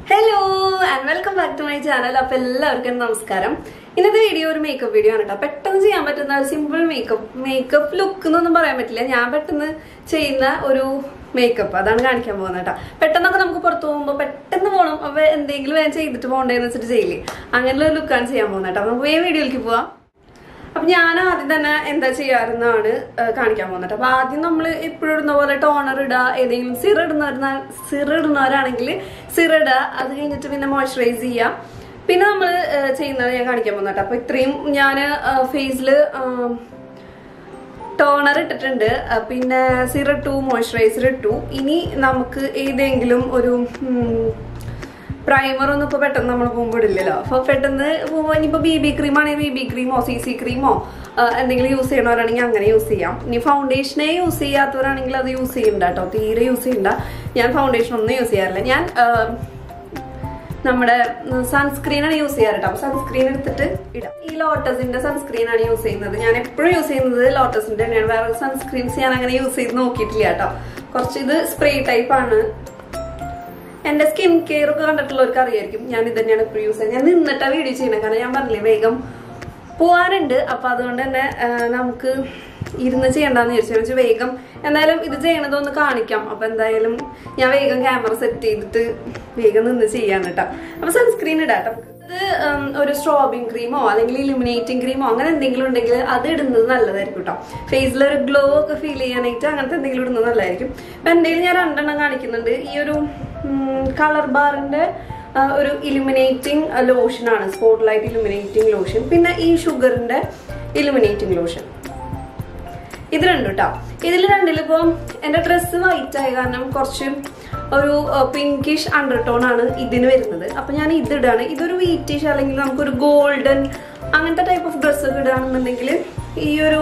Hello and welcome back to my channel അപ്പൊ എല്ലാവർക്കും നമസ്കാരം ഇന്നത്തെ വീഡിയോ ഒരു മേക്കപ്പ് വീഡിയോ ആണ് കേട്ടോ പെട്ടെന്ന് ചെയ്യാൻ പറ്റുന്ന ഒരു സിമ്പിൾ മേക്കപ്പ് മേക്കപ്പ് ലുക്ക് എന്നൊന്നും പറയാൻ പറ്റില്ല ഞാൻ പെട്ടെന്ന് ചെയ്യുന്ന ഒരു മേക്കപ്പ് അതാണ് കാണിക്കാൻ പോകുന്നത് കേട്ടോ പെട്ടെന്നൊക്കെ നമുക്ക് പുറത്തു പോകുമ്പോൾ പെട്ടെന്ന് പോകണം അപ്പൊ എന്തെങ്കിലും വേഗം ചെയ്തിട്ട് പോകണ്ടേന്ന് വെച്ചിട്ട് ചെയ്യില്ലേ അങ്ങനെയുള്ള ഒരു ലുക്കാണ് ചെയ്യാൻ പോകുന്നത് കേട്ടോ നമുക്ക് വേഗം വീഡിയോയിലേക്ക് പോവാം അപ്പൊ ഞാൻ ആദ്യം തന്നെ എന്താ ചെയ്യാറുന്നാണ് കാണിക്കാൻ പോകുന്നത് അപ്പൊ ആദ്യം നമ്മൾ എപ്പോഴും ഇടുന്ന പോലെ ടോണർ ഇടുക ഏതെങ്കിലും സിറ ഇടുന്ന സിറ ഇടുന്നവരാണെങ്കിൽ സിറ ഇടുക അത് കഴിഞ്ഞിട്ട് പിന്നെ മോയ്സ്ചറൈസ് ചെയ്യുക പിന്നെ നമ്മൾ ചെയ്യുന്നത് ഞാൻ കാണിക്കാൻ പോകുന്നത് അപ്പൊ ഇത്രയും ഞാൻ ഫേസിൽ ടോണർ ഇട്ടിട്ടുണ്ട് ആ, പിന്നെ സിറ ടു മോയ്സ്ചറൈസർ ഇട്ടു ഇനി നമുക്ക് ഏതെങ്കിലും ഒരു പ്രൈമർ ഒന്നും ഇപ്പൊ പെട്ടെന്ന് നമ്മൾ പോകുമ്പോൾ ഇടില്ലല്ലോ അപ്പൊ പെട്ടെന്ന് പോകുമ്പോൾ ഇനിയിപ്പോ ബി ബി ക്രീം ആണെങ്കിൽ ബി ബി ക്രീമോ സി സി ക്രീമോ എന്തെങ്കിലും യൂസ് ചെയ്യണവരാണെങ്കിൽ അങ്ങനെ യൂസ് ചെയ്യാം ഇനി ഫൗണ്ടേഷനെ യൂസ് ചെയ്യാത്തവരാണെങ്കിൽ അത് യൂസ് ചെയ്യണ്ട കേട്ടോ തീരെ യൂസ് ചെയ്യണ്ട ഞാൻ ഫൗണ്ടേഷൻ ഒന്നും യൂസ് ചെയ്യാറില്ല ഞാൻ ആ, നമ്മുടെ സൺസ്ക്രീനാണ് യൂസ് ചെയ്യാറ് കേട്ടോ അപ്പൊ സൺസ്ക്രീൻ എടുത്തിട്ട് ഇടാം ഈ ലോട്ടസിന്റെ സൺസ്ക്രീൻ ആണ് യൂസ് ചെയ്യുന്നത് ഞാൻ എപ്പോഴും യൂസ് ചെയ്യുന്നത് ലോട്ടസിന്റെ തന്നെയാണ് വേറെ സൺസ്ക്രീൻസ് ഞാൻ അങ്ങനെ യൂസ് ചെയ്ത് നോക്കിയിട്ടില്ല കേട്ടോ കുറച്ച് ഇത് സ്പ്രേ ടൈപ്പ് ആണ് എന്റെ സ്കിൻ കെയർ ഒക്കെ കണ്ടിട്ടുള്ളവർക്ക് അറിയായിരിക്കും ഞാൻ ഇത് തന്നെയാണ് ഇപ്പോൾ യൂസ് ചെയ്യുന്നത് ഞാൻ നിന്നിട്ടാ വീഡിയോ ചെയ്യണത് കാരണം ഞാൻ പറഞ്ഞില്ലേ വേഗം പോവാനുണ്ട് അപ്പൊ അതുകൊണ്ട് തന്നെ ആ, നമുക്ക് ഇരുന്ന് ചെയ്യണ്ടെന്ന് വിചാരിച്ചു വെച്ച് വേഗം എന്തായാലും ഇത് ചെയ്യണതൊന്ന് കാണിക്കാം അപ്പൊ എന്തായാലും ഞാൻ വേഗം ക്യാമറ സെറ്റ് ചെയ്തിട്ട് വേഗം നിന്ന് ചെയ്യാൻ കേട്ടോ അപ്പൊ സൺസ്ക്രീൻ ഇടാട്ടോ ഇത് ഉം, ഒരു സ്ട്രോബിങ് ക്രീമോ അല്ലെങ്കിൽ ഇലുമിനേറ്റിംഗ് ക്രീമോ അങ്ങനെ എന്തെങ്കിലും ഉണ്ടെങ്കിൽ അത് ഇടുന്നത് നല്ലതായിരിക്കും കേട്ടോ ഫേസിൽ ഒരു ഗ്ലോ ഒക്കെ ഫീൽ ചെയ്യാനായിട്ട് അങ്ങനത്തെ എന്തെങ്കിലും ഇടുന്നത് നല്ലതായിരിക്കും അപ്പൊ എന്തെങ്കിലും ഞാൻ രണ്ടെണ്ണം കാണിക്കുന്നുണ്ട് ഈ ഒരു കളർ ബാറിന്റെ ഒരു ഇലുമിനേറ്റിംഗ് ലോഷൻ ആണ് സ്പോട്ട് ലൈറ്റ് ഇലുമിനേറ്റിംഗ് ലോഷൻ പിന്നെ ഈ ഷുഗറിന്റെ ഇലുമിനേറ്റിംഗ് ലോഷൻ ഇത് രണ്ടും കേട്ടോ ഇതിൽ രണ്ടിലിപ്പോ എന്റെ ഡ്രസ്സ് വൈറ്റ് ആയ കാരണം കുറച്ച് ഒരു പിങ്കിഷ് അണ്ടർടോൺ ആണ് ഇതിന് വരുന്നത് അപ്പൊ ഞാൻ ഇത് ഇടാണ് ഇതൊരു വീറ്റിഷ് അല്ലെങ്കിൽ നമുക്കൊരു ഗോൾഡൻ അങ്ങനത്തെ ടൈപ്പ് ഓഫ് ഡ്രസ്സ് ഇടുകയാണെന്നുണ്ടെങ്കിൽ ഈ ഒരു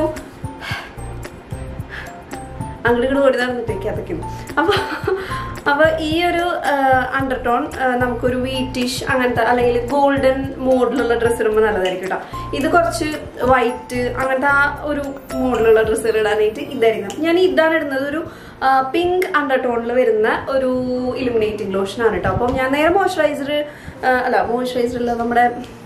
അങ്ങോട്ട് ഇങ്ങോട്ട് ഓടി നടന്നിട്ടേക്ക് അതൊക്കെ അപ്പൊ അപ്പൊ ഈ ഒരു അണ്ടർടോൺ നമുക്കൊരു വീറ്റിഷ് അങ്ങനത്തെ അല്ലെങ്കിൽ ഗോൾഡൻ മോഡിലുള്ള ഡ്രസ്സ് ഇടുമ്പോൾ നല്ലതായിരിക്കും കേട്ടോ ഇത് കുറച്ച് വൈറ്റ് അങ്ങനത്തെ ആ ഒരു മോഡിലുള്ള ഡ്രസ്സുകൾ ഇടാനായിട്ട് ഇതായിരിക്കും ഞാൻ ഇതാണ് ഇടുന്നത് ഒരു പിങ്ക് അണ്ടർടോണിൽ വരുന്ന ഒരു ഇലുമിനേറ്റിംഗ് ലോഷൻ ആണ് കേട്ടോ അപ്പം ഞാൻ നേരെ മോയ്സ്ചറൈസർ അല്ല മോയ്സ്ചറൈസർ നമ്മുടെ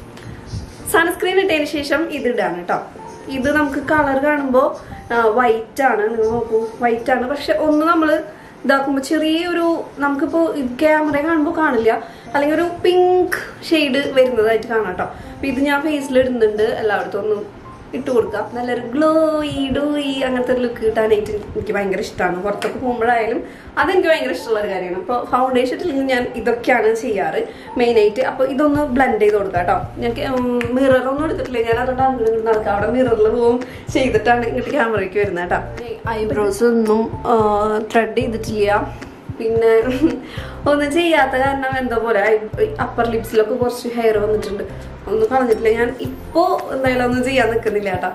സൺസ്ക്രീൻ ഇട്ടതിന് ശേഷം ഇത് ഇടാണ് കേട്ടോ ഇത് നമുക്ക് കളർ കാണുമ്പോൾ വൈറ്റ് ആണ് നിങ്ങൾ നോക്കൂ വൈറ്റ് ആണ് പക്ഷെ ഒന്ന് നമ്മൾ ഇതാക്കുമ്പോൾ ചെറിയൊരു നമുക്കിപ്പോൾ ക്യാമറ കാണുമ്പോൾ കാണില്ല അല്ലെങ്കിൽ ഒരു പിങ്ക് ഷെയ്ഡ് വരുന്നതായിട്ട് കാണാം കേട്ടോ അപ്പൊ ഇത് ഞാൻ ഫേസിൽ ഇടുന്നുണ്ട് എല്ലായിടത്തും ഒന്ന് ഇട്ട് കൊടുക്കാം നല്ലൊരു ഗ്ലോയി ഡോയി അങ്ങനത്തെ ഒരു ലുക്ക് കിട്ടാനായിട്ട് എനിക്ക് ഭയങ്കര ഇഷ്ടമാണ് പുറത്തൊക്കെ പോകുമ്പോഴായാലും അതെനിക്ക് ഭയങ്കര ഇഷ്ടമുള്ള ഒരു കാര്യമാണ് അപ്പോൾ ഫൗണ്ടേഷൻ ഇട്ടില്ലെങ്കിൽ ഞാൻ ഇതൊക്കെയാണ് ചെയ്യാറ് മെയിനായിട്ട് അപ്പോൾ ഇതൊന്ന് ബ്ലെൻഡ് ചെയ്ത് കൊടുക്കാം കേട്ടോ ഞങ്ങൾക്ക് മിററൊന്നും എടുത്തിട്ടില്ല ഞാൻ അതുകൊണ്ട് അങ്ങോട്ട് ഇങ്ങോട്ട് നടക്കാം അവിടെ മിററിൽ പോവും ചെയ്തിട്ടാണ് ഇങ്ങോട്ട് ക്യാമറയ്ക്ക് വരുന്നത് കേട്ടോ ഐബ്രോസ് ഒന്നും ത്രെഡ് ചെയ്തിട്ടില്ല പിന്നെ ഒന്നും ചെയ്യാത്ത കാരണം എന്തോ പോലെ അപ്പർ ലിപ്സിലൊക്കെ കുറച്ച് ഹെയർ വന്നിട്ടുണ്ട് ഒന്നും കളഞ്ഞിട്ടില്ല ഞാൻ ഇപ്പോ എന്തായാലും ഒന്നും ചെയ്യാൻ നിൽക്കുന്നില്ല കേട്ടോ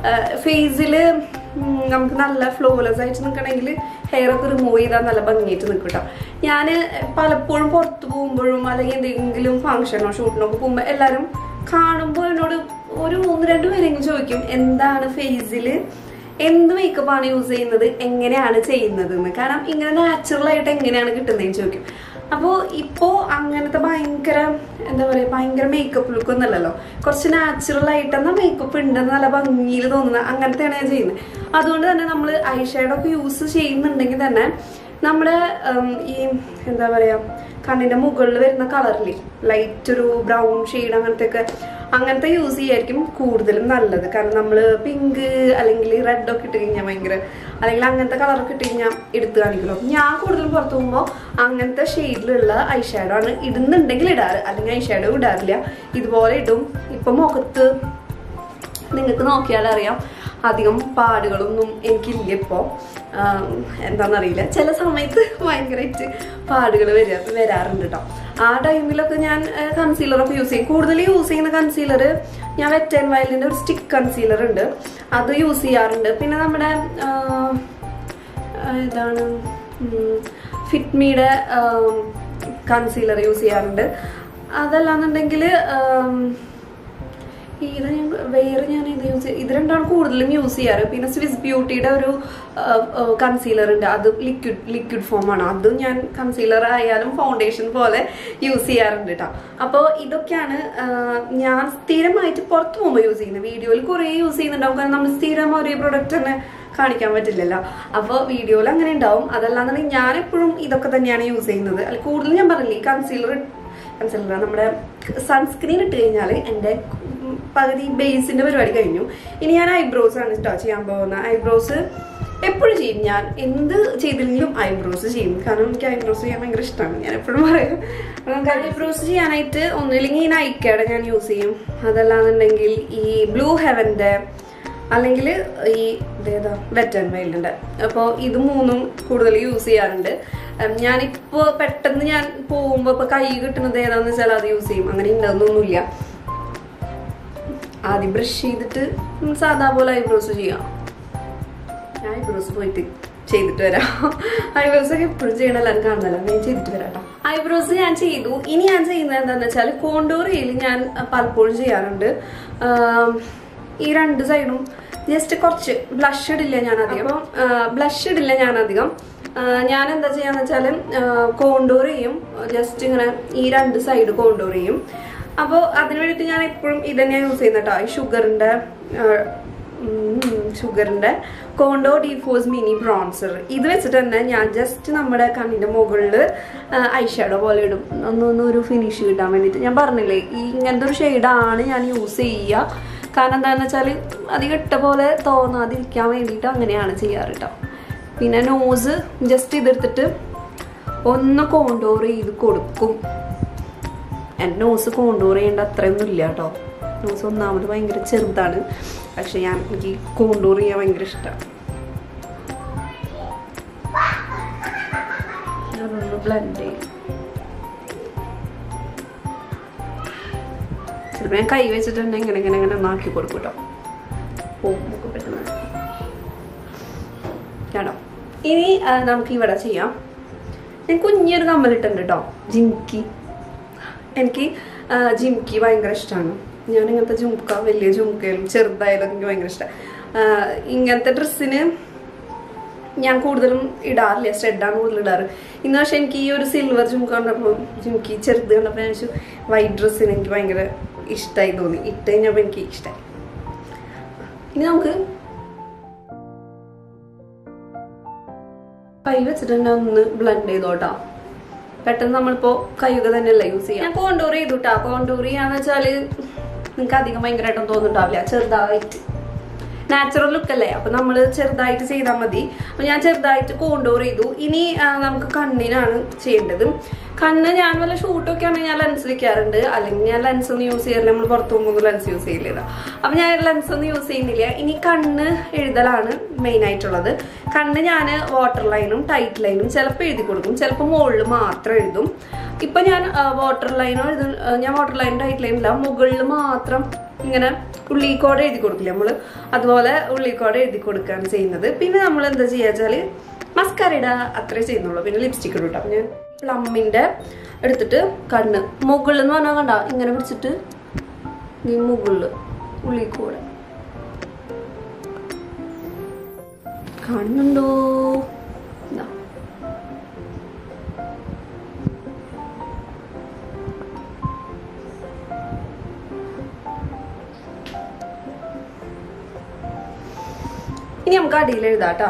ഫേസിൽ നമുക്ക് നല്ല ഫ്ലോലെസ് ആയിട്ട് നിൽക്കണമെങ്കിൽ ഹെയർ ഒക്കെ റിമൂവ് ചെയ്താൽ നല്ല ഭംഗിയായിട്ട് നിൽക്കും കേട്ടോ ഞാൻ പലപ്പോഴും പുറത്ത് പോകുമ്പോഴും അല്ലെങ്കിൽ എന്തെങ്കിലും ഫംഗ്ഷനോ ഷൂട്ടിനോ ഒക്കെ പോകുമ്പോൾ എല്ലാവരും കാണുമ്പോൾ എന്നോട് ഒരു ഒന്ന് രണ്ട് പേരെങ്കിലും ചോദിക്കും എന്താണ് ഫേസിൽ എന്ത് മേക്കപ്പ് ആണ് യൂസ് ചെയ്യുന്നത് എങ്ങനെയാണ് ചെയ്യുന്നത് എന്ന് കാരണം ഇങ്ങനെ നാച്ചുറൽ ആയിട്ട് എങ്ങനെയാണ് കിട്ടുന്നതെന്ന് ചോദിക്കും അപ്പോൾ ഇപ്പോൾ അങ്ങനത്തെ ഭയങ്കര എന്താ പറയുക ഭയങ്കര മേക്കപ്പ് ലുക്ക് ഒന്നല്ലല്ലോ കുറച്ച് നാച്ചുറൽ ആയിട്ടെന്നാ മേക്കപ്പ് ഉണ്ടെന്ന് നല്ല ഭംഗിയിൽ തോന്നുന്ന അങ്ങനത്തെയാണ് ഞാൻ ചെയ്യുന്നത് അതുകൊണ്ട് തന്നെ നമ്മൾ ഐ ഒക്കെ യൂസ് ചെയ്യുന്നുണ്ടെങ്കിൽ തന്നെ നമ്മുടെ ഉം, ഈ എന്താ പറയാ കണ്ണിന്റെ മുകളിൽ വരുന്ന കളറിൽ ലൈറ്റ് ഒരു ബ്രൗൺ ഷെയ്ഡ് അങ്ങനത്തെ ഒക്കെ അങ്ങനത്തെ യൂസ് ചെയ്യായിരിക്കും കൂടുതലും നല്ലത് കാരണം നമ്മൾ പിങ്ക് അല്ലെങ്കിൽ റെഡ് ഒക്കെ ഇട്ട് കഴിഞ്ഞാൽ ഭയങ്കര അല്ലെങ്കിൽ അങ്ങനത്തെ കളറൊക്കെ ഇട്ട് കഴിഞ്ഞാൽ എടുത്ത് കാണിക്കുമല്ലോ ഞാൻ കൂടുതലും പുറത്ത് പോകുമ്പോൾ അങ്ങനത്തെ ഷെയ്ഡിലുള്ള ഐ ഷാഡോ ആണ് ഇടുന്നുണ്ടെങ്കിൽ ഇടാറ് അല്ലെങ്കിൽ ഐ ഷാഡോ ഇടാറില്ല ഇതുപോലെ ഇടും ഇപ്പൊ മുഖത്ത് നിങ്ങൾക്ക് നോക്കിയാൽ അറിയാം അധികം പാടുകളൊന്നും എനിക്കില്ല ഇപ്പോൾ എന്താണെന്നറിയില്ല ചില സമയത്ത് ഭയങ്കരമായിട്ട് പാടുകൾ വരിക വരാറുണ്ട് കേട്ടോ ആ ടൈമിലൊക്കെ ഞാൻ കൺസീലറൊക്കെ യൂസ് ചെയ്യും കൂടുതൽ യൂസ് ചെയ്യുന്ന കൺസീലർ ഞാൻ വെറ്റ് ആൻഡ് വയലിൻ്റെ ഒരു സ്റ്റിക്ക് കൺസീലർ ഉണ്ട് അത് യൂസ് ചെയ്യാറുണ്ട് പിന്നെ നമ്മുടെ ആ, ആ, ഇതാണ് ഫിറ്റ്മിയുടെ കൺസീലർ യൂസ് ചെയ്യാറുണ്ട് അതല്ലാന്നുണ്ടെങ്കിൽ ഇത് ഞാൻ വേറെ ഞാൻ ഇത് യൂസ് ഇത് രണ്ടാണ് കൂടുതലും യൂസ് ചെയ്യാറ് പിന്നെ സ്വിസ് ബ്യൂട്ടിയുടെ ഒരു കൺസീലർ ഉണ്ട് അത് ലിക്വിഡ് ലിക്വിഡ് ഫോം ആണ് അത് ഞാൻ കൺസീലർ ആയാലും ഫൗണ്ടേഷൻ പോലെ യൂസ് ചെയ്യാറുണ്ട് കേട്ടോ അപ്പോൾ ഇതൊക്കെയാണ് ആ, ഞാൻ സ്ഥിരമായിട്ട് പുറത്ത് പോകുമ്പോൾ യൂസ് ചെയ്യുന്നത് വീഡിയോയിൽ കുറേ യൂസ് ചെയ്യുന്നുണ്ടാവും കാരണം നമ്മൾ സ്ഥിരം ഒരേ പ്രൊഡക്റ്റ് തന്നെ കാണിക്കാൻ പറ്റില്ലല്ലോ അപ്പോൾ വീഡിയോയിൽ അങ്ങനെ ഉണ്ടാവും അതല്ലാന്നുണ്ടെങ്കിൽ ഞാൻ എപ്പോഴും ഇതൊക്കെ തന്നെയാണ് യൂസ് ചെയ്യുന്നത് അല്ല കൂടുതൽ ഞാൻ പറഞ്ഞില്ലേ ഈ കൺസീലർ കൺസീലർ നമ്മുടെ സൺസ്ക്രീൻ ഇട്ട് കഴിഞ്ഞാൽ എൻ്റെ ഉം പകുതി ബേസിന്റെ പരിപാടി കഴിഞ്ഞു ഇനി ഞാൻ ഐബ്രോസ് ആണ് കേട്ടോ ചെയ്യാൻ പോകുന്നത് ഐബ്രോസ് എപ്പോഴും ചെയ്യും ഞാൻ എന്ത് ചെയ്തില്ലെങ്കിലും ഐബ്രോസ് ചെയ്യും കാരണം എനിക്ക് ഐബ്രോസ് ചെയ്യാൻ ഭയങ്കര ഇഷ്ടമാണ് ഞാൻ എപ്പോഴും പറയും നമുക്ക് ഐബ്രോസ് ചെയ്യാനായിട്ട് ഒന്നുമില്ലെങ്കിൽ ഈ നൈക്കയുടെ ഞാൻ യൂസ് ചെയ്യും അതല്ലാന്നുണ്ടെങ്കിൽ ഈ ബ്ലൂ ഹെവന്റെ അല്ലെങ്കിൽ ഈ ഇതേതാ വെറ്റ് ആൻഡ് വൈൽഡിന്റെ അപ്പോൾ ഇത് മൂന്നും കൂടുതൽ യൂസ് ചെയ്യാറുണ്ട് ഉം, ഞാനിപ്പോ പെട്ടെന്ന് ഞാൻ പോകുമ്പോ ഇപ്പൊ കൈ കിട്ടുന്നത് ഏതാന്ന് വെച്ചാൽ അത് യൂസ് ചെയ്യും അങ്ങനെ ഉണ്ടാകുന്നൊന്നുമില്ല ആദ്യം ബ്രഷ് ചെയ്തിട്ട് ഉം സാധാ പോലെ ഐബ്രോസ് ചെയ്യാം ഞാൻ ഐബ്രോസ് പോയിട്ട് ചെയ്തിട്ട് വരാം ഐബ്രോസ് ഒക്കെ എപ്പോഴും ചെയ്യണം എല്ലാവരും കാണുന്നല്ലോ ഞാൻ ചെയ്തിട്ട് വരാം കേട്ടോ ഐബ്രോസ് ഞാൻ ചെയ്തു ഇനി ഞാൻ ചെയ്യുന്നത് എന്താണെന്ന് വെച്ചാൽ കോണ്ടോറിയിൽ ഞാൻ പലപ്പോഴും ചെയ്യാറുണ്ട് ആം, ഈ രണ്ട് സൈഡും ജസ്റ്റ് കുറച്ച് ബ്ലഷ് ഇടില്ല ഞാൻ അധികം ബ്ലഷ് ഇടില്ല ഞാൻ അധികം ആ, ഞാൻ എന്താ ചെയ്യാന്ന് വെച്ചാൽ കോണ്ടോർ ചെയ്യും ജസ്റ്റ് ഇങ്ങനെ ഈ രണ്ട് സൈഡ് കോണ്ടോർ ചെയ്യും അപ്പോൾ അതിന് വേണ്ടിയിട്ട് ഞാൻ എപ്പോഴും ഇത് തന്നെയാണ് യൂസ് ചെയ്യുന്നത് കേട്ടോ ഈ ഷുഗറിൻ്റെ ഷുഗറിൻ്റെ കോണ്ടോ ഡിഫോസ് മിനി ബ്രോൺസർ ഇത് വെച്ചിട്ട് തന്നെ ഞാൻ ജസ്റ്റ് നമ്മുടെ കണ്ണിൻ്റെ മുകളിൽ ഐഷാഡോ പോലെ ഇടും ഒന്നൊന്ന് ഒരു ഫിനിഷ് കിട്ടാൻ വേണ്ടിയിട്ട് ഞാൻ പറഞ്ഞില്ലേ ഈ ഇങ്ങനത്തെ ഒരു ഷെയ്ഡാണ് ഞാൻ യൂസ് ചെയ്യുക കാരണം എന്താണെന്ന് വെച്ചാൽ അധികം ഇട്ട പോലെ തോന്നാതിരിക്കാൻ വേണ്ടിയിട്ട് അങ്ങനെയാണ് ചെയ്യാറ് കേട്ടോ പിന്നെ നോസ് ജസ്റ്റ് ഇതെടുത്തിട്ട് ഒന്ന് കോണ്ടോർ ചെയ്ത് കൊടുക്കും എൻ്റെ നോസ് കോണ്ടൂർ ചെയ്യേണ്ട അത്രയൊന്നും ഇല്ല കേട്ടോ നോസ് ഒന്നാമത് ഭയങ്കര ചെറുതാണ് പക്ഷെ ഞാൻ എനിക്ക് കോണ്ടൂർ ചെയ്യാൻ ഭയങ്കര ഇഷ്ടമാണ് ഞാനൊന്ന് ബ്ലെൻഡ് ചെയ്യും ചിലപ്പോൾ ഞാൻ കൈ വെച്ചിട്ട് തന്നെ ഇങ്ങനെ ഇങ്ങനെ ഇങ്ങനെ ഒന്ന് ആക്കി കൊടുക്കും കേട്ടോ പോകും നമുക്ക് പെട്ടെന്ന് കേട്ടോ ഇനി ആ, നമുക്ക് ഇവിടെ ചെയ്യാം ഞാൻ കുഞ്ഞൊരു കമ്മലിട്ടുണ്ട് കേട്ടോ ജിംക്കി എനിക്ക് ആ, ജിംക്കി ഭയങ്കര ഇഷ്ടമാണ് ഞാൻ ഇങ്ങനത്തെ ജുംക്ക വലിയ ജുംക്കയിലും ചെറുതായാലും എനിക്ക് ഭയങ്കര ഇഷ്ടമാണ് ഇങ്ങനത്തെ ഡ്രസ്സിന് ഞാൻ കൂടുതലും ഇടാറില്ല സ്റ്റെഡാണ് കൂടുതൽ ഇടാറ് ഇന്ന് പക്ഷെ എനിക്ക് ഈ ഒരു സിൽവർ ജുംക്ക കണ്ടപ്പോൾ ജുംക്കി ചെറുത് കണ്ടപ്പോൾ ഞാൻ വെച്ചു വൈറ്റ് ഡ്രസ്സിന് എനിക്ക് ഭയങ്കര ഇഷ്ടമായി തോന്നി ഇട്ട് കഴിഞ്ഞപ്പോൾ എനിക്ക് ഇഷ്ടമായി ഇനി നമുക്ക് കൈ വെച്ചിട്ട് തന്നെ ഒന്ന് ബ്ലെൻഡ് ചെയ്തോട്ടാ പെട്ടെന്ന് നമ്മളിപ്പോ കൈയൊക്കെ തന്നെയല്ല യൂസ് ചെയ്യാം ഞാൻ കോണ്ടൂർ ചെയ്തുട്ടാ കോണ്ടൂർ ചെയ്യാന്ന് വെച്ചാല് നിങ്ങൾക്ക് അധികം ഭയങ്കരമായിട്ടൊന്നും തോന്നുന്നുണ്ടാവില്ല ചെറുതായിട്ട് നാച്ചുറൽ ലുക്ക് അല്ലേ അപ്പൊ നമ്മൾ ചെറുതായിട്ട് ചെയ്താൽ മതി അപ്പൊ ഞാൻ ചെറുതായിട്ട് കോണ്ടൂർ ചെയ്തു ഇനി ആ, നമുക്ക് കണ്ണിനാണ് ചെയ്യേണ്ടത് കണ്ണ് ഞാൻ വല്ല ഷൂട്ടൊക്കെ ആണെങ്കിൽ ഞാൻ ലെൻസ് വെക്കാറുണ്ട് അല്ലെങ്കിൽ ഞാൻ ലെൻസ് ഒന്നും യൂസ് ചെയ്യാറില്ല നമ്മൾ പുറത്തു പോകുമ്പോൾ ലെൻസ് യൂസ് ചെയ്യില്ല അപ്പൊ ഞാൻ ലെൻസ് ഒന്നും യൂസ് ചെയ്യുന്നില്ല ഇനി കണ്ണ് എഴുതലാണ് മെയിൻ ആയിട്ടുള്ളത് കണ്ണ് ഞാൻ വാട്ടർ ലൈനും ടൈറ്റ് ലൈനും ചിലപ്പോൾ എഴുതി കൊടുക്കും ചിലപ്പോൾ മുകളിൽ മാത്രം എഴുതും ഇപ്പൊ ഞാൻ വാട്ടർ ലൈനോ എഴുത ഞാൻ വാട്ടർ ലൈനും ടൈറ്റ് ലൈനും ഇല്ല മുകളിൽ മാത്രം ഇങ്ങനെ ഉള്ളിക്കോടെ എഴുതി കൊടുക്കില്ല നമ്മള് അതുപോലെ ഉള്ളിക്കോടെ എഴുതി കൊടുക്കുകയാണ് ചെയ്യുന്നത് പിന്നെ നമ്മൾ എന്താ ചെയ്യുക വെച്ചാല് മസ്കാര ഇടുക അത്രേ ചെയ്യുന്നുള്ളൂ പിന്നെ ലിപ്സ്റ്റിക് ഇടും കേട്ടോ അപ്പൊ ഞാൻ പ്ലമ്മിന്റെ എടുത്തിട്ട് കണ്ണ് മുകളിൽ എന്ന് പറഞ്ഞാൽ കണ്ട ഇങ്ങനെ പിടിച്ചിട്ട് ഈ മുകളില് ഉള്ളിക്കൂടെ കാണുന്നുണ്ടോ ഇതാ ഇനി നമുക്ക് അടിയിൽ എഴുതാം കേട്ടോ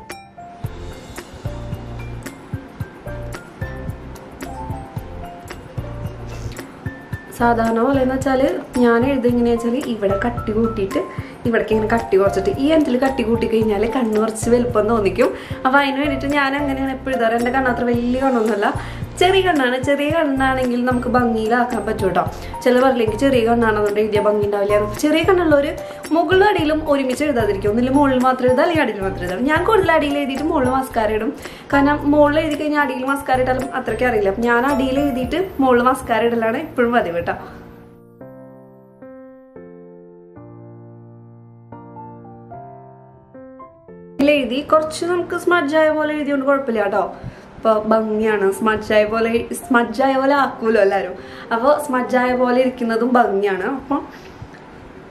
സാധാരണ പോലെ എന്ന് വെച്ചാല് ഞാൻ എഴുതുക എങ്ങനെയാ വെച്ചാല് ഇവിടെ കട്ടി കൂട്ടിയിട്ട് ഇവിടേക്ക് ഇങ്ങനെ കട്ടി കുറച്ചിട്ട് ഈ എൻഡിൽ കട്ടി കൂട്ടി കഴിഞ്ഞാൽ കണ്ണ് കുറച്ച് വലുപ്പം തോന്നിക്കും അപ്പൊ അതിന് വേണ്ടിയിട്ട് ഞാൻ അങ്ങനെയാണ് എപ്പോഴും എഴുതാറ് എൻ്റെ കണ്ണ് അത്ര വലിയ കണ്ണൊന്നുമല്ല ചെറിയ കണ്ണാണ് ചെറിയ കണ്ണാണെങ്കിൽ നമുക്ക് ഭംഗിയിലാക്കാൻ പറ്റും കേട്ടോ ചില പറയില്ലെങ്കിൽ ചെറിയ കണ്ണാണെന്നുണ്ടെങ്കിൽ എഴുതിയ ഭംഗി ഉണ്ടാവില്ല ചെറിയ കണ്ണുള്ളവർ മുകളിലും അടിയിലും ഒരുമിച്ച് എഴുതാതിരിക്കും ഒന്നിൽ മുകളിൽ മാത്രം എഴുതാം അല്ലെങ്കിൽ അടിയിൽ മാത്രം എഴുതാം ഞാൻ കൂടുതൽ അടിയിൽ എഴുതിയിട്ട് മുകളിൽ മസ്കാര ഇടും കാരണം മുകളിൽ എഴുതി കഴിഞ്ഞാൽ അടിയിൽ മസ്കാര ഇട്ടാലും അത്രയ്ക്ക് അറിയില്ല അപ്പൊ ഞാൻ അടിയിൽ എഴുതിയിട്ട് മുകളിൽ മസ്കാര ഇടലാണ് ഇപ്പോഴും പതിവ് കേട്ടോ ഇതിൽ എഴുതി കുറച്ച് നമുക്ക് സ്മഡ്ജായ പോലെ എഴുതിയോണ്ട് കുഴപ്പമില്ല കേട്ടോ അപ്പൊ ഭംഗിയാണ് സ്മഡ്ജായ പോലെ സ്മഡ്ജായ പോലെ ആക്കൂലോ എല്ലാരും അപ്പൊ സ്മഡ്ജായ പോലെ ഇരിക്കുന്നതും ഭംഗിയാണ് അപ്പം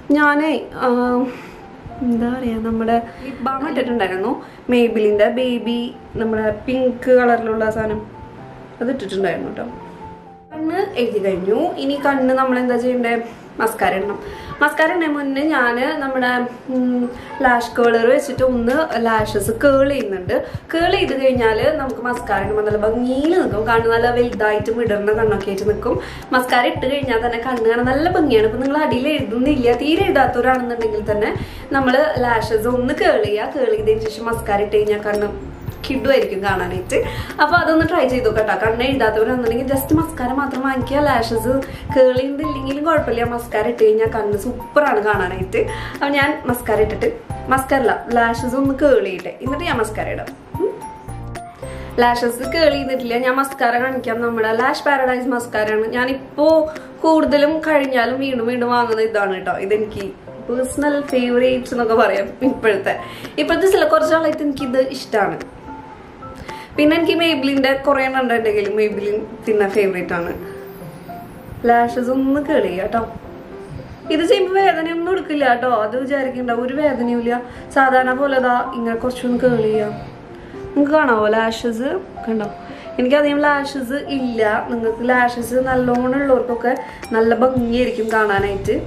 ഞാനേ ആ, എന്താ പറയാ നമ്മുടെ ലിപ് ബാം ഇട്ടിട്ടുണ്ടായിരുന്നു മേബിലിന്റെ ബേബി നമ്മുടെ പിങ്ക് കളറിലുള്ള സാധനം അത് ഇട്ടിട്ടുണ്ടായിരുന്നു കേട്ടോ കണ്ണ് എഴുതി കഴിഞ്ഞു ഇനി കണ്ണ് നമ്മൾ എന്താ ചെയ്യണ്ടേ മസ്കാര ഇടണം മസ്കാര ഇടുന്നതിന് മുന്നേ ഞാൻ നമ്മുടെ ലാഷ് കേളർ വെച്ചിട്ട് ഒന്ന് ലാഷസ് കേൾ ചെയ്യുന്നുണ്ട് കേൾ ചെയ്ത് കഴിഞ്ഞാൽ നമുക്ക് മസ്കാര ഇടുമ്പോൾ നല്ല ഭംഗിയിൽ നിൽക്കും കണ്ണ് നല്ല വലുതായിട്ട് വിടർന്ന കണ്ണൊക്കെ ആയിട്ട് നിൽക്കും മസ്കാര ഇട്ട് കഴിഞ്ഞാൽ തന്നെ കണ്ണ് കാണാൻ നല്ല ഭംഗിയാണ് ഇപ്പം നിങ്ങൾ അടിയിൽ എഴുതുന്നില്ല തീരെ എഴുതാത്തവരാണെന്നുണ്ടെങ്കിൽ തന്നെ നമ്മൾ ലാഷസ് ഒന്ന് കേൾ ചെയ്യുക കേൾ ചെയ്തതിന് ശേഷം മസ്കാര ഇട്ട് കഴിഞ്ഞാൽ കണ്ണ് കിഡുമായിരിക്കും കാണാനായിട്ട് അപ്പൊ അതൊന്ന് ട്രൈ ചെയ്തു കേട്ടോ കണ്ണ് എഴുതാത്തവരാണെന്നുണ്ടെങ്കിൽ ജസ്റ്റ് മസ്കാര മാത്രം വാങ്ങിക്കുക ലാഷസ് കേളിന്നില്ലെങ്കിലും കുഴപ്പമില്ല മസ്കാര ഇട്ട് കഴിഞ്ഞാൽ കണ്ണ് സൂപ്പറാണ് കാണാനായിട്ട് അപ്പൊ ഞാൻ മസ്കാര ഇട്ടിട്ട് മസ്കാരല്ല ലാഷസ് ഒന്ന് കേളിയിട്ട് എന്നിട്ട് ഞാൻ മസ്കാര ഇടാം ഉം. ലാഷസ് കേളി ചെയ്തിട്ടില്ല ഞാൻ മസ്കാര കാണിക്കാം നമ്മുടെ ലാഷ് പാരഡൈസ് മസ്കാരാണ് ഞാനിപ്പോ കൂടുതലും കഴിഞ്ഞാലും വീണ്ടും വീണ്ടും വാങ്ങുന്ന ഇതാണ് കേട്ടോ ഇതെനിക്ക് പേഴ്സണൽ ഫേവറേറ്റ്സ് എന്നൊക്കെ പറയാം ഇപ്പോഴത്തെ ഇപ്പോഴത്തെ ചില കുറച്ചാളായിട്ട് എനിക്കിത് ഇഷ്ടമാണ് പിന്നെ എനിക്ക് മെയ്ബിലിന്റെ കുറെ എണ്ണം ഉണ്ട് എൻ്റെ കയ്യിൽ മെയ്ബിലിൻ പിന്നെ ഫേവറേറ്റ് ആണ് ലാഷസ് ഒന്ന് കേളി കേട്ടോ ഇത് ചെയ്യുമ്പോൾ വേദനയൊന്നും എടുക്കില്ല കേട്ടോ അത് വിചാരിക്കണ്ട ഒരു വേദനയും ഇല്ല സാധാരണ പോലെ ഇതാ ഇങ്ങനെ കുറച്ചൊന്ന് കേളി ചെയ്യാം നിങ്ങൾക്ക് കാണാവോ ലാഷസ് കണ്ടോ എനിക്കധികം ലാഷസ് ഇല്ല നിങ്ങൾക്ക് ലാഷസ് നല്ലോണം ഉള്ളവർക്കൊക്കെ നല്ല ഭംഗിയായിരിക്കും കാണാനായിട്ട്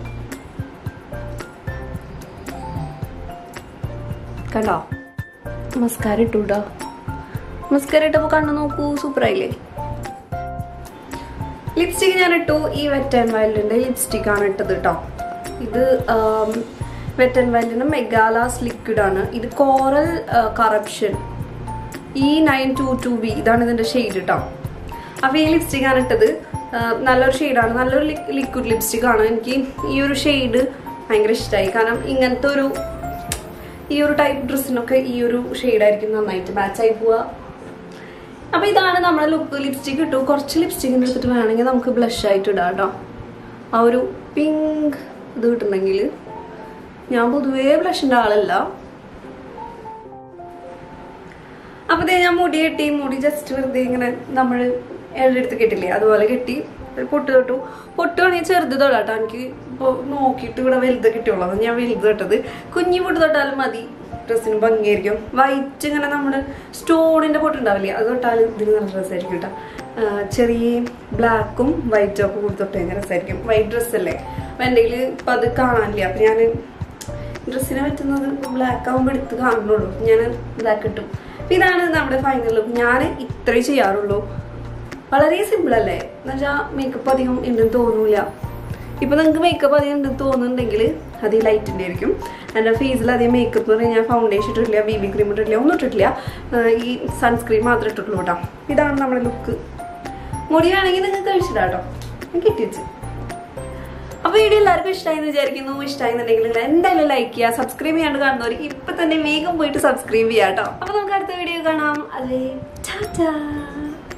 കണ്ടോ മസ്കാര ഇട്ടൂട്ടോ മസ്കാര ഇട്ടപ്പോൾ കണ്ണു നോക്കൂ സൂപ്പറായില്ലേ ലിപ്സ്റ്റിക് ഞാൻ ഇട്ടു ഈ വെറ്റ് ആൻഡ് വൈൽഡിന്റെ ലിപ്സ്റ്റിക് ആണ് ഇട്ടത് കേട്ടോ ഇത് വെറ്റ് ആൻഡ് വൈൽഡിന്റെ മെഗാലാസ് ലിക്വിഡ് ആണ് ഇത് കോറൽ കറപ്ഷൻ ഈ നയൻ ടു ടു ബി ഇതാണ് ഇതിന്റെ ഷെയ്ഡ് കേട്ടോ അപ്പൊ ഈ ലിപ്സ്റ്റിക് ആണ് ഇട്ടത് ആ, നല്ലൊരു ഷെയ്ഡാണ് നല്ലൊരു ലിക്വിഡ് ലിപ്സ്റ്റിക് ആണ് എനിക്ക് ഈ ഒരു ഷെയ്ഡ് ഭയങ്കര ഇഷ്ടമായി കാരണം ഇങ്ങനത്തെ ഒരു ഈ ഒരു ടൈപ്പ് ഡ്രസ്സിനൊക്കെ ഈ ഒരു ഷെയ്ഡായിരിക്കും നന്നായിട്ട് മാച്ചായി പോവുക അപ്പൊ ഇതാണ് നമ്മുടെ ലുക്ക് ലിപ്സ്റ്റിക് ഇട്ടു കുറച്ച് ലിപ്സ്റ്റിക് എടുത്തിട്ട് വേണമെങ്കിൽ നമുക്ക് ബ്ലഷ് ആയിട്ട് ഇടാം കേട്ടോ ആ ഒരു പിങ്ക് ഇത് കിട്ടുന്നെങ്കിൽ ഞാൻ പൊതുവേ ബ്ലഷിന്റെ ആളല്ല അപ്പൊ ദേ ഞാൻ മുടി കെട്ടി മുടി ജസ്റ്റ് വെറുതെ ഇങ്ങനെ നമ്മൾ എഴുതെടുത്ത് കെട്ടില്ലേ അതുപോലെ കെട്ടി ഒരു പൊട്ട് തൊട്ടു പൊട്ട് വേണമെങ്കിൽ ചെറുത് തൊടാട്ടോ എനിക്ക് ഇപ്പോൾ നോക്കിയിട്ട് ഇവിടെ വലുത് കിട്ടിയുള്ളൂ അത് ഞാൻ വലുത് തൊട്ടത് കുഞ്ഞി പൊട്ട് തൊട്ടാലും മതി ഡ്രസ്സിന് ഭംഗിയായിരിക്കും വൈറ്റ് ഇങ്ങനെ നമ്മുടെ സ്റ്റോണിന്റെ പൊട്ട് ഉണ്ടാവില്ലേ അത് തൊട്ടാൽ ഇതിന് നല്ല ഡ്രസ്സായിരിക്കും കേട്ടോ ആ, ചെറിയ ബ്ലാക്കും വൈറ്റും ഒക്കെ കൂടി തൊട്ട് കഴിഞ്ഞാൽ രസമായിരിക്കും വൈറ്റ് ഡ്രസ്സല്ലേ അപ്പം എൻ്റെ കയ്യിൽ ഇപ്പം അത് കാണാനില്ല അപ്പം ഞാൻ ഡ്രസ്സിനെ പറ്റുന്നത് ബ്ലാക്ക് ആകുമ്പോൾ എടുത്ത് കാണുന്നുള്ളൂ ഞാൻ ബ്ലാക്ക് ഇട്ടു അപ്പൊ ഇതാണ് നമ്മുടെ ഫൈനൽ ലുക്ക് ഞാൻ ഇത്രേ ചെയ്യാറുള്ളൂ വളരെ സിമ്പിൾ അല്ലേ എന്നുവെച്ചാൽ മേക്കപ്പ് അധികം ഉണ്ടെന്ന് തോന്നൂല ഇപ്പൊ നിങ്ങൾക്ക് മേക്കപ്പ് അധികം ഉണ്ടെന്ന് തോന്നുന്നുണ്ടെങ്കിൽ അത് ഈ ലൈറ്റിന്റെ ആയിരിക്കും എൻ്റെ ഫേസിൽ അധികം മേക്കപ്പ് എന്ന് പറഞ്ഞാൽ ഞാൻ ഫൗണ്ടേഷൻ ഇട്ടിട്ടില്ല ബി ബി ക്രീം ഇട്ടിട്ടില്ല ഒന്നും ഇട്ടിട്ടില്ല ആഹ് ഈ സൺസ്ക്രീൻ മാത്രമേ ഇട്ടിട്ടുള്ളൂ കേട്ടോ ഇതാണ് നമ്മുടെ ലുക്ക് മുടി വേണമെങ്കിൽ നിങ്ങൾക്ക് കഴിച്ചിടാം കേട്ടോ ഞാൻ കെട്ടിവെച്ച് അപ്പൊ വീഡിയോ എല്ലാവർക്കും ഇഷ്ടമായി എന്ന് വിചാരിക്കുന്നു ഇഷ്ടമായി എന്നുണ്ടെങ്കിൽ നിങ്ങൾ എന്തായാലും ലൈക്ക് ചെയ്യുക സബ്സ്ക്രൈബ് ചെയ്യാണ്ട് കാണുന്നവർക്ക് ഇപ്പൊ തന്നെ വേഗം പോയിട്ട് സബ്സ്ക്രൈബ് ചെയ്യാം കേട്ടോ അപ്പൊ നമുക്ക് അടുത്ത വീഡിയോ കാണാം അതെ ടാറ്റാ